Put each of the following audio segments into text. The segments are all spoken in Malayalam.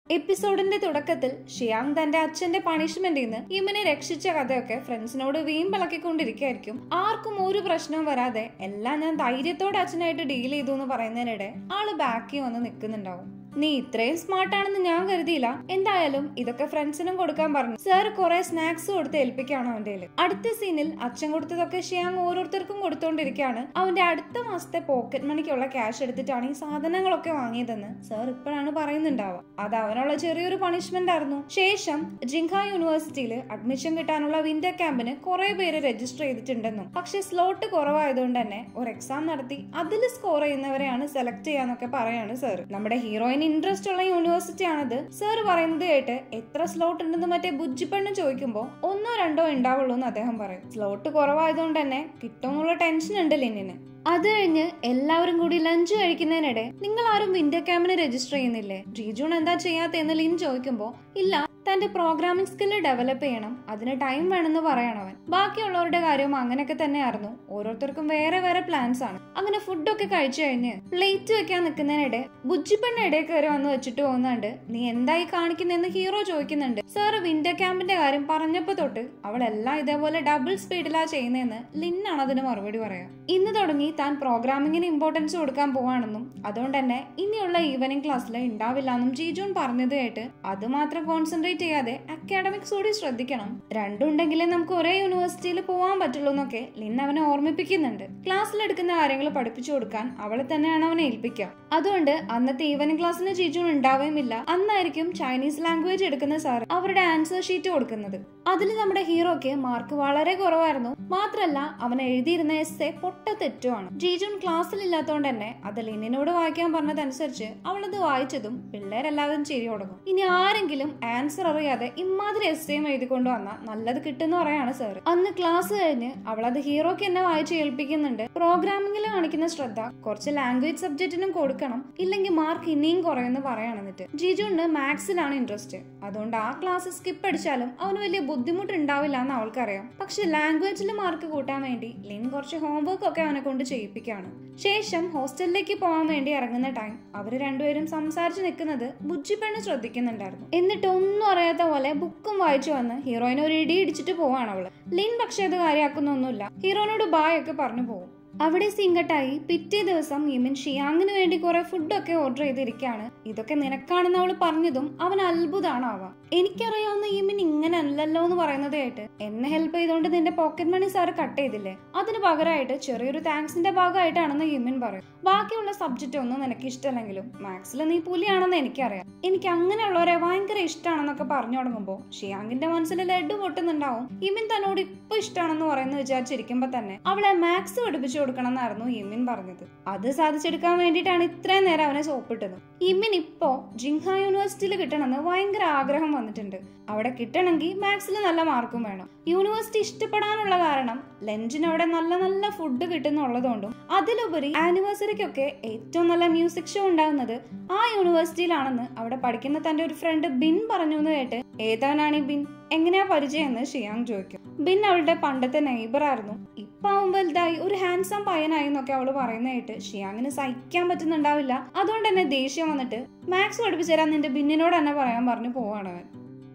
എപ്പിസോഡിന്റെ തുടക്കത്തിൽ ഷിയാങ് തന്റെ അച്ഛന്റെ പണിഷ്മെന്റിൽ നിന്ന് ഇമിനെ രക്ഷിച്ച കഥയൊക്കെ ഫ്രണ്ട്സിനോട് വീമ്പിളക്കിക്കൊണ്ടിരിക്കുകയായിരിക്കും ആർക്കും ഒരു പ്രശ്നവും വരാതെ എല്ലാം ഞാൻ ധൈര്യത്തോടെ അച്ഛനായിട്ട് ഡീൽ ചെയ്തു എന്ന് പറയുന്നതിനിടെ ആള് ബാക്കി വന്ന് നിൽക്കുന്നുണ്ടാവും നീ ഇത്രയും സ്മാർട്ട് ആണെന്ന് ഞാൻ കരുതിയില്ല എന്തായാലും ഇതൊക്കെ ഫ്രണ്ട്സിനും കൊടുക്കാൻ പറഞ്ഞു സാർ കുറെ സ്നാക്സ് കൊടുത്ത് ഏൽപ്പിക്കുകയാണ് അവന്റെ കയ്യില്. അടുത്ത സീനിൽ അച്ഛൻ കൊടുത്തതൊക്കെ ഷിയാങ് ഓരോരുത്തർക്കും കൊടുത്തോണ്ടിരിക്കുകയാണ് അവന്റെ അടുത്ത മാസത്തെ പോക്കറ്റ് മണിക്കുള്ള ക്യാഷ് എടുത്തിട്ടാണ് ഈ സാധനങ്ങളൊക്കെ വാങ്ങിയതെന്ന് സാർ ഇപ്പോഴാണ് പറയുന്നുണ്ടാവുക അത് അവനുള്ള ചെറിയൊരു പണിഷ്മെന്റ് ആയിരുന്നു ശേഷം ജിങ്ഹ യൂണിവേഴ്സിറ്റിയിൽ അഡ്മിഷൻ കിട്ടാനുള്ള വിന്റർ ക്യാമ്പിന് കുറെ പേര് രജിസ്റ്റർ ചെയ്തിട്ടുണ്ടെന്നും പക്ഷെ സ്ലോട്ട് കുറവായതുകൊണ്ട് തന്നെ ഒരു എക്സാം നടത്തി അതിൽ സ്കോർ ചെയ്യുന്നവരെയാണ് സെലക്ട് ചെയ്യാന്നൊക്കെ പറയാണ് സാർ നമ്മുടെ ഹീറോയിന് ഇൻട്രസ്റ്റ് ഉള്ള യൂണിവേഴ്സിറ്റി ആണത് സാർ പറയുന്നത് കേട്ട് എത്ര സ്ലോട്ട് ഉണ്ടെന്ന് മറ്റേ ബുജ്ജിപ്പെണ്ണ് ചോദിക്കുമ്പോൾ ഒന്നോ രണ്ടോ ഉണ്ടാവുള്ളൂ എന്ന് അദ്ദേഹം പറയും സ്ലോട്ട് കുറവായതുകൊണ്ട് തന്നെ കിട്ടുമെന്നുള്ള ടെൻഷൻ ഉണ്ട് ലിന്നിന് അത് കഴിഞ്ഞ് എല്ലാവരും കൂടി ലഞ്ച് കഴിക്കുന്നതിനിടെ നിങ്ങൾ ആരും വിന്റർ ക്യാമ്പിന് രജിസ്റ്റർ ചെയ്യുന്നില്ലേ ജീജൂൺ എന്താ ചെയ്യാത്തെന്ന് ലിൻ ചോദിക്കുമ്പോ ഇല്ല തന്റെ പ്രോഗ്രാമിംഗ് സ്കില്ല് ഡെവലപ്പ് ചെയ്യണം അതിന് ടൈം വേണമെന്ന് പറയണവൻ ബാക്കിയുള്ളവരുടെ കാര്യവും അങ്ങനെയൊക്കെ തന്നെയായിരുന്നു ഓരോരുത്തർക്കും വേറെ വേറെ പ്ലാൻസ് ആണ് അങ്ങനെ ഫുഡൊക്കെ കഴിച്ചു കഴിഞ്ഞ് പ്ലേറ്റ് വെക്കാൻ നിൽക്കുന്നതിനിടെ ബുജ്ജിപ്പെണ്ണ ഇടയിൽ കയറി വന്ന് വെച്ചിട്ട് പോകുന്നുണ്ട് നീ എന്തായി കാണിക്കുന്നെന്ന് ഹീറോ ചോദിക്കുന്നുണ്ട് സാർ വിന്റർ ക്യാമ്പിന്റെ കാര്യം പറഞ്ഞപ്പോ തൊട്ട് അവളെല്ലാം ഇതേപോലെ ഡബിൾ സ്പീഡിലാ ചെയ്യുന്നതെന്ന് ലിന്നാണ് അതിന് മറുപടി പറയാ ഇന്ന് തുടങ്ങി താൻ പ്രോഗ്രാമിങ്ങിന് ഇമ്പോർട്ടൻസ് കൊടുക്കാൻ പോവാണെന്നും അതുകൊണ്ട് തന്നെ ഇനിയുള്ള ഈവനിങ് ക്ലാസ്സിൽ ഉണ്ടാവില്ല എന്നും ജീജോൺ പറഞ്ഞത് കേട്ട് അത് മാത്രം കോൺസെൻട്രേറ്റ് ചെയ്യാതെ അക്കാഡമിക്സ് കൂടി ശ്രദ്ധിക്കണം രണ്ടുണ്ടെങ്കിലേ നമുക്ക് ഒരേ യൂണിവേഴ്സിറ്റിയിൽ പോകാൻ പറ്റുള്ളൂ എന്നൊക്കെ ലിൻ അവനെ ഓർമ്മിപ്പിക്കുന്നുണ്ട് ക്ലാസ്സിൽ എടുക്കുന്ന കാര്യങ്ങൾ പഠിപ്പിച്ചു കൊടുക്കാൻ അവളെ തന്നെയാണ് അവനെ ഏൽപ്പിക്കുക അതുകൊണ്ട് അന്നത്തെ ഈവനിങ് ക്ലാസ്സിന് ജീജോൺ ഉണ്ടാവുകയുമില്ല അന്നായിരിക്കും ചൈനീസ് ലാംഗ്വേജ് എടുക്കുന്ന സാർ അവരുടെ ആൻസർ ഷീറ്റ് കൊടുക്കുന്നത് അതിൽ നമ്മുടെ ഹീറോയ്ക്ക് മാർക്ക് വളരെ കുറവായിരുന്നു മാത്രല്ല അവൻ എഴുതിയിരുന്ന എസ് എ പൊട്ട തെറ്റുമാണ് ജീജുൻ ക്ലാസ്സിൽ ഇല്ലാത്തതുകൊണ്ട് തന്നെ അത് ലിനിനോട് വായിക്കാൻ പറഞ്ഞതനുസരിച്ച് അവളത് വായിച്ചതും പിള്ളേരെല്ലാവരും ചിരി തുടങ്ങും ഇനി ആരെങ്കിലും ആൻസർ അറിയാതെ ഇമാതിരി എസ് എയും എഴുതിക്കൊണ്ട് വന്നാൽ നല്ലത് കിട്ടുന്ന പറയാണ് സാർ അന്ന് ക്ലാസ് കഴിഞ്ഞ് അവളത് ഹീറോയ്ക്ക് എന്നെ വായിച്ച് ഏൽപ്പിക്കുന്നുണ്ട് പ്രോഗ്രാമിംഗിൽ കാണിക്കുന്ന ശ്രദ്ധ കുറച്ച് ലാംഗ്വേജ് സബ്ജക്റ്റിനും കൊടുക്കണം ഇല്ലെങ്കിൽ മാർക്ക് ഇനിയും കുറയെന്ന് പറയണം എന്നിട്ട് ജിജുണ്ട് മാത്സിലാണ് ഇൻട്രസ്റ്റ് അതുകൊണ്ട് ആ ക്ലാസ് സ്കിപ്പ് അടിച്ചാലും അവന് വലിയ ബുദ്ധിമുട്ട് ഉണ്ടാവില്ല എന്ന് അവൾക്കറിയാം പക്ഷെ ലാംഗ്വേജിൽ മാർക്ക് കൂട്ടാൻ വേണ്ടി ലിൻ കുറച്ച് ഹോംവർക്ക് ഒക്കെ അവനെ കൊണ്ട് ചെയ്യിപ്പിക്കാണ് ശേഷം ഹോസ്റ്റലിലേക്ക് പോകാൻ വേണ്ടി ഇറങ്ങുന്ന ടൈം അവര് രണ്ടുപേരും സംസാരിച്ച് നിൽക്കുന്നത് ബുജ്ജിപ്പെണ്ണ് ശ്രദ്ധിക്കുന്നുണ്ടായിരുന്നു എന്നിട്ട് ഒന്നും അറിയാത്ത പോലെ ബുക്കും വായിച്ചു വന്ന് ഹീറോയിനെ ഒരു ഇടി ഇടിച്ചിട്ട് പോവാണ് അവള് ലിൻ പക്ഷെ അത് കാര്യമാക്കുന്നൊന്നുമില്ല ഹീറോയിനോട് ബായ് ഒക്കെ പറഞ്ഞു പോകും അവിടെ സിങ്കട്ടായി പിറ്റേ ദിവസം യിമിൻ ഷിയാങ്ങിന് വേണ്ടി കുറെ ഫുഡൊക്കെ ഓർഡർ ചെയ്തിരിക്കുകയാണ് ഇതൊക്കെ നിനക്കാണെന്ന് അവൾ പറഞ്ഞതും അവൻ അത്ഭുതമാണ് ആവാം എനിക്കറിയാവുന്ന യിമിൻ ഇങ്ങനെ അല്ലല്ലോ എന്ന് പറയുന്നത് കേട്ട് എന്നെ ഹെൽപ്പ് ചെയ്തുകൊണ്ട് നിന്റെ പോക്കറ്റ് മണി സാർ കട്ട് ചെയ്തില്ലേ അതിന് പകരമായിട്ട് ചെറിയൊരു താങ്ക്സിന്റെ ഭാഗമായിട്ടാണെന്ന് യിമിൻ പറയും ബാക്കിയുള്ള സബ്ജക്റ്റ് ഒന്നും നിനക്ക് ഇഷ്ടമല്ലെങ്കിലും മാത്സിൽ നീ പുലിയാണെന്ന് എനിക്കറിയാം എനിക്ക് അങ്ങനെയുള്ളവരെ ഭയങ്കര ഇഷ്ടമാണെന്നൊക്കെ പറഞ്ഞു തുടങ്ങുമ്പോൾ ഷിയാങ്ങിന്റെ മനസ്സിൽ ലഡു പൊട്ടുന്നുണ്ടാവും ഇമിൻ തന്നോട് ഇപ്പൊ ഇഷ്ടമാണെന്ന് പറയുന്ന വിചാരിച്ചിരിക്കുമ്പോ തന്നെ അവളെ മാത്സ് പഠിപ്പിച്ചു കൊടുക്കണം എന്നായിരുന്നു ഇമിൻ പറഞ്ഞത് അത് സാധിച്ചെടുക്കാൻ വേണ്ടിയിട്ടാണ് ഇത്രയും നേരം അവനെ സോപ്പിട്ടത് ഇമിൻ ഇപ്പോ ജിങ്ഹ യൂണിവേഴ്സിറ്റിയിൽ കിട്ടണമെന്ന് ഭയങ്കര ആഗ്രഹം വന്നിട്ടുണ്ട് അവിടെ കിട്ടണമെങ്കിൽ മാത്സിൽ നല്ല മാർക്കും വേണം യൂണിവേഴ്സിറ്റി ഇഷ്ടപ്പെടാനുള്ള കാരണം ലഞ്ചിന് അവിടെ നല്ല നല്ല ഫുഡ് കിട്ടുന്നുള്ളതുകൊണ്ടും അതിലുപരി ആനിവേഴ്സറിക്കൊക്കെ ഏറ്റവും നല്ല മ്യൂസിക് ഷോ ഉണ്ടാകുന്നത് ആ യൂണിവേഴ്സിറ്റിയിലാണെന്ന് അവിടെ പഠിക്കുന്ന തന്റെ ഒരു ഫ്രണ്ട് ബിൻ പറഞ്ഞു എന്ന് കേട്ട് ഏതാനാണ് ഈ ബിൻ എങ്ങനെയാ പരിചയം എന്ന് ഷിയാങ് ചോദിക്കും ബിൻ അവളുടെ പണ്ടത്തെ നെയ്ബർ ആയിരുന്നു ഇപ്പൊ അവൻ വലുതായി ഒരു ഹാൻസം പയ്യനായി എന്നൊക്കെ അവള് പറയുന്ന കേട്ട് ഷിയാങ്ങിന് സഹിക്കാൻ പറ്റുന്നുണ്ടാവില്ല അതുകൊണ്ട് തന്നെ ദേഷ്യം വന്നിട്ട് മാത്സ് പഠിപ്പിച്ചു തരാൻ നിന്റെ ബിന്നിനോട് തന്നെ പറയാൻ പറഞ്ഞു പോവാണ് അവൻ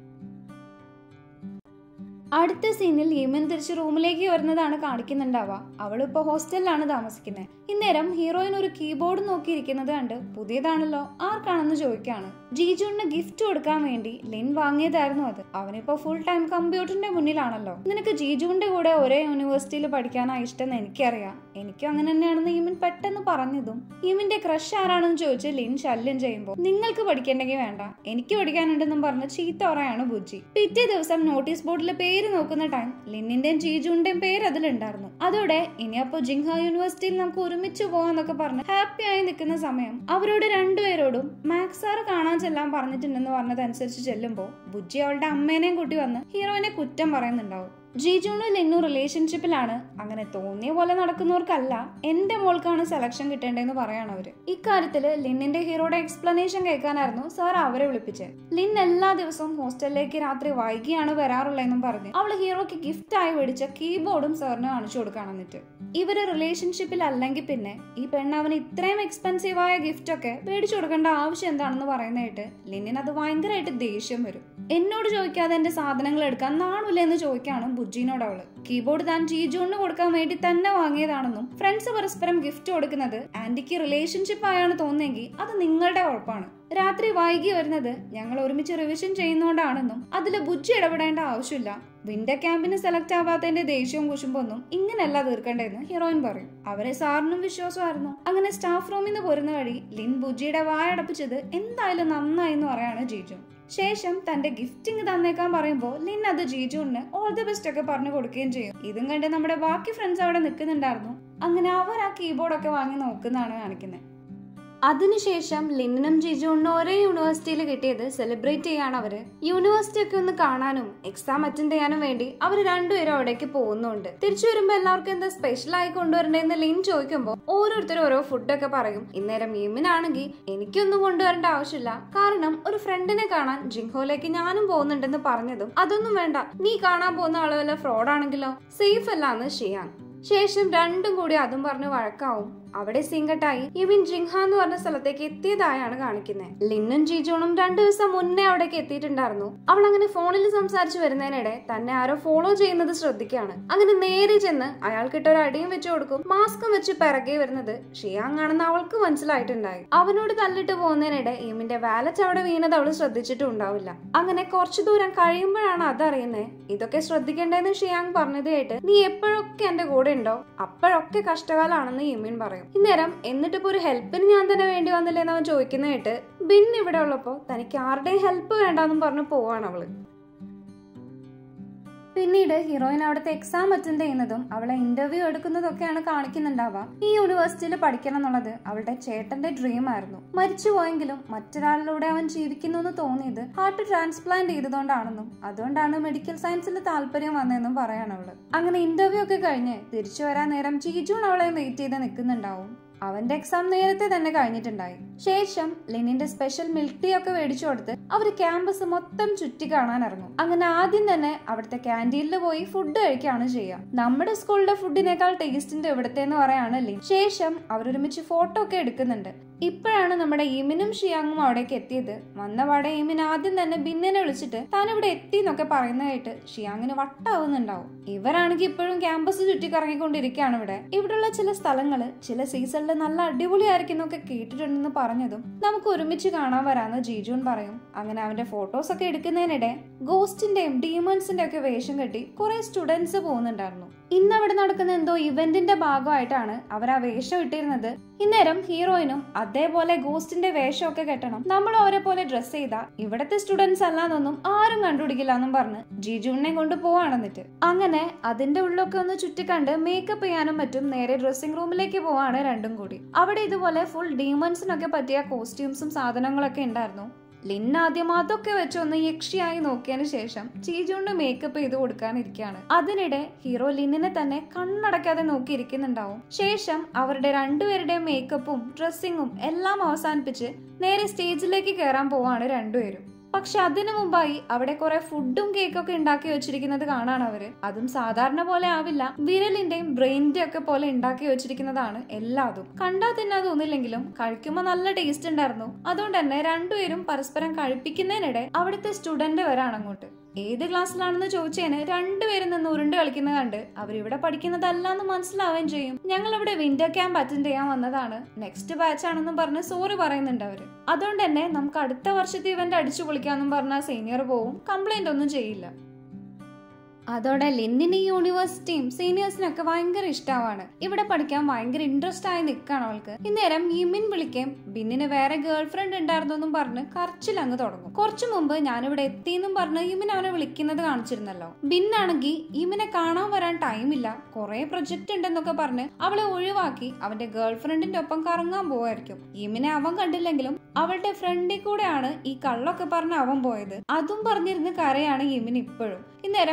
അടുത്ത സീനിൽ യമൻ തിരിച്ച് റൂമിലേക്ക് വരുന്നതാണ് കാണിക്കുന്നുണ്ടാവുക അവളിപ്പോ ഹോസ്റ്റലിലാണ് താമസിക്കുന്നത് ഇന്നേരം ഹീറോയിൻ ഒരു കീബോർഡ് നോക്കിയിരിക്കുന്നത് കണ്ട് പുതിയതാണല്ലോ ആർക്കാണെന്ന് ചോദിക്കാണ് ജീജുണിന് ഗിഫ്റ്റ് കൊടുക്കാൻ വേണ്ടി ലിൻ വാങ്ങിയതായിരുന്നു അത് അവനിപ്പോ ഫുൾ ടൈം കമ്പ്യൂട്ടറിന്റെ മുന്നിലാണല്ലോ നിനക്ക് ജീജുവിന്റെ കൂടെ ഒരേ യൂണിവേഴ്സിറ്റിയിൽ പഠിക്കാനാ ഇഷ്ടം എന്ന് എനിക്കറിയാം എനിക്കും അങ്ങനെ തന്നെയാണെന്ന് യിമിൻ പെട്ടെന്ന് പറഞ്ഞതും യിമിന്റെ ക്രഷ് ആരാണെന്ന് ചോദിച്ച് ലിൻ ശല്യം ചെയ്യുമ്പോൾ നിങ്ങൾക്ക് പഠിക്കണ്ടെങ്കിൽ വേണ്ട എനിക്ക് പഠിക്കാനുണ്ടെന്നും പറഞ്ഞ് ചീത്ത പറയാണ് ബുജ്ജി പിറ്റേ ദിവസം നോട്ടീസ് ബോർഡിലെ പേര് നോക്കുന്ന ടൈം ലിന്നിന്റെയും ജീജുവിന്റെയും പേര് അതിലുണ്ടായിരുന്നു അതോടെ ഇനി അപ്പോ ജിങ്ഹ യൂണിവേഴ്സിറ്റിയിൽ നമുക്ക് ഒരുമിച്ച് പോവാന്നൊക്കെ പറഞ്ഞ് ഹാപ്പി ആയി നിൽക്കുന്ന സമയം അവരോട് രണ്ടുപേരോടും മാക്സ് സാറ് കാണാൻ ചെല്ലാൻ പറഞ്ഞിട്ടുണ്ടെന്ന് പറഞ്ഞതനുസരിച്ച് ചെല്ലുമ്പോൾ ബുജ്ജി അവളുടെ അമ്മേനെയും കൂട്ടി വന്ന് ഹീറോയിനെ കുറ്റം പറയുന്നുണ്ടാവും ജിജുണും ലിന്നു റിലേഷൻഷിപ്പിലാണ് അങ്ങനെ തോന്നിയ പോലെ നടക്കുന്നവർക്കല്ല എന്റെ മോൾക്കാണ് സെലക്ഷൻ കിട്ടേണ്ടതെന്ന് പറയാണ് അവര് ഇക്കാര്യത്തില് ലിന്നിന്റെ ഹീറോയുടെ എക്സ്പ്ലനേഷൻ കേൾക്കാനായിരുന്നു സാർ അവരെ വിളിപ്പിച്ചത് ലിൻ എല്ലാ ദിവസവും ഹോസ്റ്റലിലേക്ക് രാത്രി വൈകിയാണ് വരാറുള്ളതെന്നും പറഞ്ഞ് അവള് ഹീറോയ്ക്ക് ഗിഫ്റ്റ് ആയി മേടിച്ച കീബോർഡും സാറിന് കാണിച്ചു കൊടുക്കാൻ എന്നിട്ട് ഇവര് റിലേഷൻഷിപ്പിൽ അല്ലെങ്കിൽ പിന്നെ ഈ പെണ്ണ് അവന് ഇത്രയും എക്സ്പെൻസീവ് ആയ ഗിഫ്റ്റ് ഒക്കെ മേടിച്ചു കൊടുക്കേണ്ട ആവശ്യം എന്താണെന്ന് പറയുന്നതായിട്ട് ലിന്നിന് അത് ഭയങ്കരമായിട്ട് ദേഷ്യം വരും എന്നോട് ചോദിക്കാതെ എന്റെ സാധനങ്ങൾ എടുക്കാൻ നാണില്ല എന്ന് ചോദിക്കാണ് ബുജ്ജിനോട് അവള് കീബോർഡ് താൻ ജീജുവിന് കൊടുക്കാൻ വേണ്ടി തന്നെ വാങ്ങിയതാണെന്നും ഫ്രണ്ട്സ് പരസ്പരം ഗിഫ്റ്റ് കൊടുക്കുന്നത് ആന്റിക്ക് റിലേഷൻഷിപ്പ് ആയാണ് തോന്നുന്നെങ്കിൽ അത് നിങ്ങളുടെ കുഴപ്പമാണ് രാത്രി വൈകി വരുന്നത് ഞങ്ങൾ ഒരുമിച്ച് റിവിഷൻ ചെയ്യുന്നോണ്ടാണെന്നും അതിൽ ബുജ്ജി ഇടപെടേണ്ട ആവശ്യമില്ല വിന്റർ ക്യാമ്പിന് സെലക്ട് ആവാത്തതിന്റെ ദേഷ്യവും കുശുമ്പൊന്നും ഇങ്ങനെയല്ല തീർക്കേണ്ടതെന്ന് ഹീറോയിൻ പറയും അവരെ സാറിനും വിശ്വാസമായിരുന്നു അങ്ങനെ സ്റ്റാഫ് റൂമിൽ നിന്ന് പോരുന്ന വഴി ലിൻ ബുജ്ജിയുടെ വായടപ്പിച്ചത് എന്തായാലും നന്നായി എന്ന് പറയാണ് ജീജു ശേഷം തന്റെ ഗിഫ്റ്റിംഗ് തന്നേക്കാൻ പറയുമ്പോൾ ലിൻ അത് ജീജുവിന് ഓൾ ദി ബെസ്റ്റ് ഒക്കെ പറഞ്ഞു കൊടുക്കുകയും ചെയ്യും ഇതും കണ്ട് നമ്മുടെ ബാക്കി ഫ്രണ്ട്സ് അവിടെ നിൽക്കുന്നുണ്ടായിരുന്നു അങ്ങനെ അവർ ആ കീബോർഡൊക്കെ വാങ്ങി നോക്കുന്നതാണ് കാണിക്കുന്നത് അതിനുശേഷം ലിന്നിനും ജിജുവിനും ഒരേ യൂണിവേഴ്സിറ്റിയിൽ കിട്ടിയത് സെലിബ്രേറ്റ് ചെയ്യാണ് അവര് യൂണിവേഴ്സിറ്റി ഒക്കെ ഒന്ന് കാണാനും എക്സാം അറ്റൻഡ് ചെയ്യാനും വേണ്ടി അവർ രണ്ടുപേരും അവിടേക്ക് പോകുന്നുണ്ട് തിരിച്ചു വരുമ്പോ എല്ലാവർക്കും എന്താ സ്പെഷ്യൽ ആയി കൊണ്ടുവരണ്ടേന്ന് ലിൻ ചോദിക്കുമ്പോൾ ഓരോരുത്തരും ഓരോ ഫുഡൊക്കെ പറയും ഇന്നേരം യമിനാണെങ്കിൽ എനിക്കൊന്നും കൊണ്ടുവരേണ്ട ആവശ്യമില്ല കാരണം ഒരു ഫ്രണ്ടിനെ കാണാൻ ജിങ്ഹോയിലേക്ക് ഞാനും പോകുന്നുണ്ടെന്ന് പറഞ്ഞതും അതൊന്നും വേണ്ട നീ കാണാൻ പോകുന്ന ആള് വല്ല ഫ്രോഡാണെങ്കിലോ സേഫ് അല്ലാന്ന് ഷിയാങ് ശേഷം രണ്ടും കൂടി അതും പറഞ്ഞ് വഴക്കാവും അവിടെ സിംഗട്ടായി ഇവിൻ ജിങ്ഹ എന്ന് പറഞ്ഞ സ്ഥലത്തേക്ക് എത്തിയതായാണ് കാണിക്കുന്നത് ലിന്നും ജീജോണും രണ്ടു ദിവസം മുന്നേ അവിടേക്ക് എത്തിയിട്ടുണ്ടായിരുന്നു അവൾ അങ്ങനെ ഫോണിൽ സംസാരിച്ചു വരുന്നതിനിടെ തന്നെ ആരോ ഫോളോ ചെയ്യുന്നത് ശ്രദ്ധിക്കുകയാണ് അങ്ങനെ നേരെ ചെന്ന് അയാൾക്കിട്ട് ഒരു അടിയും വെച്ചു കൊടുക്കും മാസ്കും വെച്ച് പിറകെ വരുന്നത് ഷിയാങ് ആണെന്ന് അവൾക്ക് മനസ്സിലായിട്ടുണ്ടായി അവനോട് തല്ലിട്ട് പോകുന്നതിനിടെ ഇമിന്റെ വാലറ്റ് അവിടെ വീണത് അവൾ ശ്രദ്ധിച്ചിട്ടും ഉണ്ടാവില്ല അങ്ങനെ കുറച്ചു ദൂരം കഴിയുമ്പോഴാണ് അതറിയുന്നത് ഇതൊക്കെ ശ്രദ്ധിക്കേണ്ടതെന്ന് ഷിയാങ് പറഞ്ഞത് കേട്ട് നീ എപ്പോഴൊക്കെ എന്റെ കൂടെ ഉണ്ടോ അപ്പോഴൊക്കെ കഷ്ടകാലാണെന്ന് ഇമിൻ പറയും ഇന്നേരം എന്നിട്ടിപ്പോ ഒരു ഹെൽപ്പിന് ഞാൻ തന്നെ വേണ്ടി വന്നില്ലേ എന്ന് അവൻ ചോദിക്കുന്ന കേട്ട് ബിൻ ഇവിടെ ഉള്ളപ്പോ തനിക്ക് ആരുടെയും ഹെൽപ്പ് വേണ്ടാന്നും പറഞ്ഞു പോവാണ് അവള് പിന്നീട് ഹീറോയിൻ അവിടുത്തെ എക്സാം അറ്റൻഡ് ചെയ്യുന്നതും അവളെ ഇന്റർവ്യൂ എടുക്കുന്നതൊക്കെയാണ് കാണിക്കുന്നുണ്ടാവുക ഈ യൂണിവേഴ്സിറ്റിയിൽ പഠിക്കണം എന്നുള്ളത് അവളുടെ ചേട്ടന്റെ ഡ്രീം ആയിരുന്നു മരിച്ചുപോയെങ്കിലും മറ്റൊരാളിലൂടെ അവൻ ജീവിക്കുന്നു എന്ന് തോന്നിയത് ഹാർട്ട് ട്രാൻസ്പ്ലാന്റ് ചെയ്തതുകൊണ്ടാണെന്നും അതുകൊണ്ടാണ് മെഡിക്കൽ സയൻസിൽ താല്പര്യം വന്നതെന്നും പറയാണ് അവള് അങ്ങനെ ഇന്റർവ്യൂ ഒക്കെ കഴിഞ്ഞ് തിരിച്ചു വരാൻ നേരം ചീജൂൺ അവളെ വെയിറ്റ് ചെയ്ത് നിൽക്കുന്നുണ്ടാവും അവന്റെ എക്സാം നേരത്തെ തന്നെ കഴിഞ്ഞിട്ടുണ്ടായി ശേഷം ലിനിന്റെ സ്പെഷ്യൽ മിൽക്ക് ടീ ഒക്കെ മേടിച്ചു കൊടുത്ത് അവര് ക്യാമ്പസ് മൊത്തം ചുറ്റി കാണാൻ ഇറങ്ങും അങ്ങനെ ആദ്യം തന്നെ അവിടുത്തെ ക്യാൻറ്റീനിൽ പോയി ഫുഡ് കഴിക്കുകയാണ് ചെയ്യുക നമ്മുടെ സ്കൂളിലെ ഫുഡിനേക്കാൾ ടേസ്റ്റിന്റെ ഇവിടുത്തെ എന്ന് പറയാണ് ലിൻ ശേഷം അവരൊരുമിച്ച് ഫോട്ടോ ഒക്കെ എടുക്കുന്നുണ്ട് ഇപ്പോഴാണ് നമ്മുടെ ഈമിനും ഷിയാങ്ങും അവിടേക്ക് എത്തിയത് വന്നപാടെ ഈമിൻ ആദ്യം തന്നെ ബിന്നിനെ വിളിച്ചിട്ട് താൻ ഇവിടെ എത്തി എന്നൊക്കെ പറയുന്നതായിട്ട് ഷിയാങ്ങിന് വട്ടാവുന്നുണ്ടാവും ഇവരാണെങ്കിൽ ഇപ്പോഴും ക്യാമ്പസ് ചുറ്റി കറങ്ങിക്കൊണ്ടിരിക്കുകയാണ് ഇവിടെ ഇവിടെയുള്ള ചില സ്ഥലങ്ങള് ചില സീസണിൽ നല്ല അടിപൊളിയായിരിക്കും എന്നൊക്കെ കേട്ടിട്ടുണ്ടെന്ന് പറഞ്ഞതും നമുക്ക് ഒരുമിച്ച് കാണാൻ വരാന്ന് ജീജുൻ പറയും അങ്ങനെ അവന്റെ ഫോട്ടോസ് ഒക്കെ എടുക്കുന്നതിനിടെ ഗോസ്റ്റിന്റെയും ഡീമൺസിന്റെ ഒക്കെ വേഷം കെട്ടി കുറെ സ്റ്റുഡൻസ് പോകുന്നുണ്ടായിരുന്നു ഇന്ന് അവിടെ നടക്കുന്ന എന്തോ ഇവന്റിന്റെ ഭാഗമായിട്ടാണ് അവർ ആ വേഷം ഇട്ടിരുന്നത് ഇന്നേരം ഹീറോയിനും അതേപോലെ ഗോസ്റ്റിന്റെ വേഷമൊക്കെ കെട്ടണം നമ്മൾ അവരെ പോലെ ഡ്രസ് ചെയ്താ ഇവിടത്തെ സ്റ്റുഡൻസ് അല്ലാന്നൊന്നും ആരും കണ്ടുപിടിക്കില്ല എന്നും പറഞ്ഞ് ജിജുവിനെ കൊണ്ട് പോവാണെന്നിട്ട് അങ്ങനെ അതിന്റെ ഉള്ളൊക്കെ ഒന്ന് ചുറ്റിക്കണ്ട് മേക്കപ്പ് ചെയ്യാനും മറ്റും നേരെ ഡ്രസ്സിംഗ് റൂമിലേക്ക് പോവാണ് രണ്ടും കൂടി അവിടെ ഇതുപോലെ ഫുൾ ഡീമൺസിനൊക്കെ പറ്റിയ കോസ്റ്റ്യൂംസും സാധനങ്ങളൊക്കെ ഉണ്ടായിരുന്നു ലിൻ ആദ്യം അതൊക്കെ വെച്ച് ഒന്ന് യക്ഷിയായി നോക്കിയതിന് ശേഷം ചീജുണ്ട് മേക്കപ്പ് ചെയ്ത് കൊടുക്കാനിരിക്കുകയാണ് അതിനിടെ ഹീറോ ലിന്നിനെ തന്നെ കണ്ണടക്കാതെ നോക്കിയിരിക്കുന്നുണ്ടാവും ശേഷം അവരുടെ രണ്ടുപേരുടെയും മേക്കപ്പും ഡ്രസ്സിങ്ങും എല്ലാം അവസാനിപ്പിച്ച് നേരെ സ്റ്റേജിലേക്ക് കയറാൻ പോവാണ് രണ്ടുപേരും പക്ഷെ അതിനു മുമ്പായി അവിടെ കുറെ ഫുഡും കേക്കൊക്കെ ഉണ്ടാക്കി വെച്ചിരിക്കുന്നത് കാണാണ് അവര് അതും സാധാരണ പോലെ ആവില്ല വിരലിന്റെയും ബ്രെയിനിന്റെ ഒക്കെ പോലെ ഉണ്ടാക്കി വെച്ചിരിക്കുന്നതാണ് എല്ലാതും കണ്ടാൽ തിന്നാൻ തോന്നില്ലെങ്കിലും കഴിക്കുമ്പോൾ നല്ല ടേസ്റ്റ് ഉണ്ടായിരുന്നു അതുകൊണ്ട് തന്നെ രണ്ടുപേരും പരസ്പരം കഴിപ്പിക്കുന്നതിനിടെ അവിടുത്തെ സ്റ്റുഡന്റ് വരാണ് അങ്ങോട്ട് ഏത് ക്ലാസ്സിലാണെന്ന് ചോദിച്ചതിന് രണ്ടുപേരും നിന്ന് ഉരുണ്ട് കളിക്കുന്ന കണ്ട് അവരിവിടെ പഠിക്കുന്നതല്ല എന്ന് മനസ്സിലാവുകയും ചെയ്യും ഞങ്ങൾ ഇവിടെ വിന്റർ ക്യാമ്പ് അറ്റൻഡ് ചെയ്യാൻ വന്നതാണ് നെക്സ്റ്റ് ബാച്ച് ആണെന്നും പറഞ്ഞ് സോറി പറയുന്നുണ്ട് അവര് അതുകൊണ്ട് തന്നെ നമുക്ക് അടുത്ത വർഷത്തെ ഇവന്റ് അടിച്ചു പൊളിക്കാന്നും പറഞ്ഞ സീനിയർ പോവും കംപ്ലൈന്റ് ഒന്നും ചെയ്യില്ല അതോടെ ലിന്നിന് ഈ യൂണിവേഴ്സിറ്റിയും സീനിയേഴ്സിനൊക്കെ ഭയങ്കര ഇഷ്ടമാണ് ഇവിടെ പഠിക്കാൻ ഭയങ്കര ഇൻട്രസ്റ്റ് ആയി നിൽക്കുകയാണ് അവൾക്ക് ഇന്നേരം യിമിൻ വിളിക്കുകയും ബിന്നിന് വേറെ ഗേൾ ഫ്രണ്ട് ഉണ്ടായിരുന്നെന്നും പറഞ്ഞ് കരച്ചിൽ അങ്ങ് തുടങ്ങും കുറച്ചു മുമ്പ് ഞാനിവിടെ എത്തിയെന്നും പറഞ്ഞ് യിമിൻ അവനെ വിളിക്കുന്നത് കാണിച്ചിരുന്നല്ലോ ബിന്നാണെങ്കിൽ യിമിനെ കാണാൻ വരാൻ ടൈമില്ല കുറെ പ്രൊജക്ട് ഉണ്ടെന്നൊക്കെ പറഞ്ഞ് അവളെ ഒഴിവാക്കി അവന്റെ ഗേൾ ഫ്രണ്ടിന്റെ ഒപ്പം കറങ്ങാൻ പോവായിരിക്കും യിമിനെ അവൻ കണ്ടില്ലെങ്കിലും അവളുടെ ഫ്രണ്ടിൽ കൂടെയാണ് ഈ കള്ളൊക്കെ പറഞ്ഞ് അവൻ പോയത് അതും പറഞ്ഞിരുന്ന് കരയാണ് യിമിൻ ഇപ്പോഴും ഇന്നേരം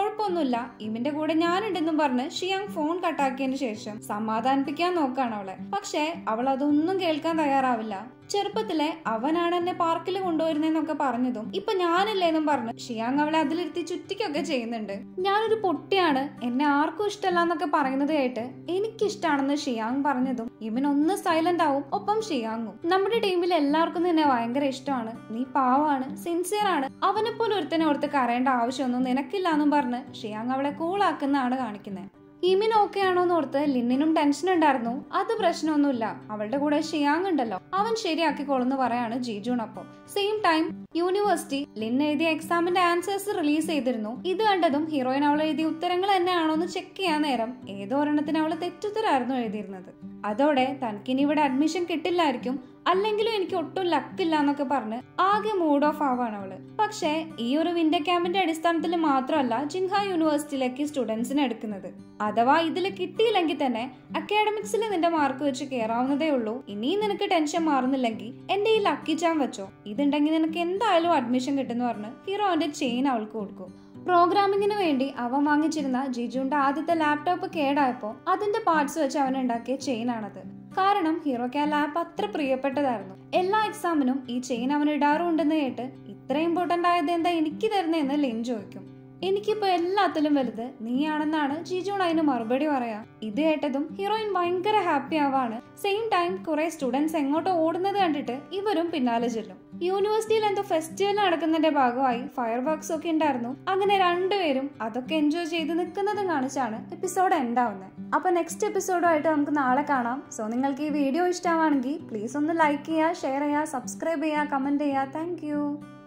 കുഴപ്പമൊന്നുമില്ല ഇമിന്റെ കൂടെ ഞാനുണ്ടെന്നും പറഞ്ഞ് ഷിയാങ് ഫോൺ കട്ടാക്കിയതിന് ശേഷം സമാധാനിപ്പിക്കാൻ നോക്കാണ് അവളെ പക്ഷേ അവൾ അതൊന്നും കേൾക്കാൻ തയ്യാറാവില്ല ചെറുപ്പത്തിലെ അവനാണ് എന്നെ പാർക്കിൽ കൊണ്ടുവരുന്നതെന്നൊക്കെ പറഞ്ഞതും ഇപ്പൊ ഞാനില്ലേന്നും പറഞ്ഞു ഷിയാങ് അവളെ അതിലിരുത്തി ചുറ്റിക്കൊക്കെ ചെയ്യുന്നുണ്ട് ഞാനൊരു പൊട്ടിയാണ് എന്നെ ആർക്കും ഇഷ്ടമല്ല എന്നൊക്കെ പറയുന്നത് കേട്ട് എനിക്കിഷ്ടാണെന്ന് ഷിയാങ് പറഞ്ഞതും ഇവൻ ഒന്ന് സൈലന്റ് ആവും ഒപ്പം ഷിയാങ്ങും നമ്മുടെ ടീമിൽ എല്ലാവർക്കും തന്നെ ഭയങ്കര ഇഷ്ടമാണ് നീ പാവാണ് സിൻസിയർ ആണ് അവനെ പോലെ ഒരുത്തനെ ഓർത്ത് കരയേണ്ട ആവശ്യമൊന്നും നിനക്കില്ല എന്നും പറഞ്ഞ് ഷിയാങ് അവളെ കൂളാക്കുന്നതാണ് കാണിക്കുന്നത് ഇമിൻ ഓക്കെ ആണോന്ന് ഓർത്ത് ലിന്നിനും ടെൻഷൻ ഉണ്ടായിരുന്നു അത് പ്രശ്നമൊന്നുമില്ല അവളുടെ കൂടെ ഷിയാങ് ഉണ്ടല്ലോ അവൻ ശരിയാക്കിക്കോളെന്ന് പറയാണ് ജീജുണൊപ്പം സെയിം ടൈം യൂണിവേഴ്സിറ്റി ലിൻ എഴുതിയ എക്സാമിന്റെ ആൻസേഴ്സ് റിലീസ് ചെയ്തിരുന്നു ഇത് കണ്ടതും ഹീറോയിൻ അവൾ എഴുതിയ ഉത്തരങ്ങൾ തന്നെയാണോ എന്ന് ചെക്ക് ചെയ്യാൻ നേരം ഏതോ ഒരെണ്ണത്തിന് അവൾ തെറ്റുത്തരായിരുന്നു എഴുതിയിരുന്നത് അതോടെ തനിക്കിനി ഇവിടെ അഡ്മിഷൻ കിട്ടില്ലായിരിക്കും അല്ലെങ്കിലും എനിക്ക് ഒട്ടും ലക്കില്ല എന്നൊക്കെ പറഞ്ഞ് ആകെ മൂഡ് ഓഫ് ആവാണ് അവള് പക്ഷേ ഈ ഒരു വിന്റർ ക്യാമ്പിന്റെ അടിസ്ഥാനത്തിൽ മാത്രമല്ല ജിൻഹ യൂണിവേഴ്സിറ്റിയിലേക്ക് സ്റ്റുഡൻസിനെ എടുക്കുന്നത് അഥവാ ഇതിൽ കിട്ടിയില്ലെങ്കിൽ തന്നെ അക്കാഡമിക്സിൽ നിന്റെ മാർക്ക് വെച്ച് കയറാവുന്നതേ ഉള്ളൂ ഇനിയും നിനക്ക് ടെൻഷൻ മാറുന്നില്ലെങ്കിൽ എന്റെ ഈ ലക്കി ചാൻ വെച്ചോ ഇതുണ്ടെങ്കിൽ നിനക്ക് എന്തായാലും അഡ്മിഷൻ കിട്ടുമെന്ന് പറഞ്ഞ് ഹീറോ അവന്റെ ചെയിൻ അവൾക്ക് കൊടുക്കും പ്രോഗ്രാമിങ്ങിന് വേണ്ടി അവൻ വാങ്ങിച്ചിരുന്ന ജിജുന്റെ ആദ്യത്തെ ലാപ്ടോപ്പ് കേടായപ്പോൾ അതിന്റെ പാർട്സ് വെച്ച് അവൻ ഉണ്ടാക്കിയ ചെയിനാണത് കാരണം ഹീറോയ്ക്ക് ആ ലാപ്പ് അത്ര പ്രിയപ്പെട്ടതായിരുന്നു എല്ലാ എക്സാമിനും ഈ ചെയിൻ അവൻ ഇടാറുണ്ടെന്ന് കേട്ട് ഇത്ര ഇമ്പോർട്ടന്റ് ആയത് എന്താ എനിക്ക് തരുന്നതെന്ന് ലിൻ ചോദിക്കും എനിക്കിപ്പോ എല്ലാത്തിലും വലുത് നീയാണെന്നാണ് ജിജോൺ അതിന് മറുപടി പറയാ ഇത് കേട്ടതും ഹീറോയിൻ ഭയങ്കര ഹാപ്പി ആവാണ് സെയിം ടൈം കുറെ സ്റ്റുഡൻസ് എങ്ങോട്ടോ ഓടുന്നത് കണ്ടിട്ട് ഇവരും പിന്നാലെ ചെല്ലും യൂണിവേഴ്സിറ്റിയിൽ എന്തോ ഫെസ്റ്റിവൽ നടക്കുന്നതിന്റെ ഭാഗമായി ഫയർ വർക്ക്സ് ഒക്കെ ഉണ്ടായിരുന്നു അങ്ങനെ രണ്ടുപേരും അതൊക്കെ എൻജോയ് ചെയ്ത് നിൽക്കുന്നതും കാണിച്ചാണ് എപ്പിസോഡ് എൻഡാവുന്നത് അപ്പൊ നെക്സ്റ്റ് എപ്പിസോഡുമായിട്ട് നമുക്ക് നാളെ കാണാം സോ നിങ്ങൾക്ക് ഈ വീഡിയോ ഇഷ്ടമാണെങ്കിൽ പ്ലീസ് ഒന്ന് ലൈക്ക് ചെയ്യുക ഷെയർ ചെയ്യുക സബ്സ്ക്രൈബ് ചെയ്യുക കമന്റ് ചെയ്യുക താങ്ക്